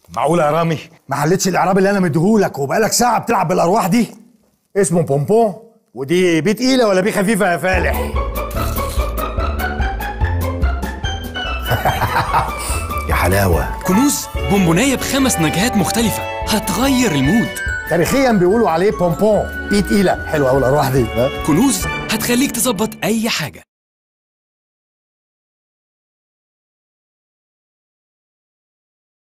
معقولة يا رامي ما حلتش الاعراب اللي انا مديهولك وبقالك ساعة بتلعب بالارواح دي اسمه بونبون ودي بي تقيلة ولا بي خفيفة يا فالح يا حلاوة كنوز بونبونايه بخمس نكهات مختلفه هتغير المود تاريخيا بيقولوا عليه بونبون بي تقيلة حلوة قوي الارواح دي ها كنوز هتخليك تظبط اي حاجه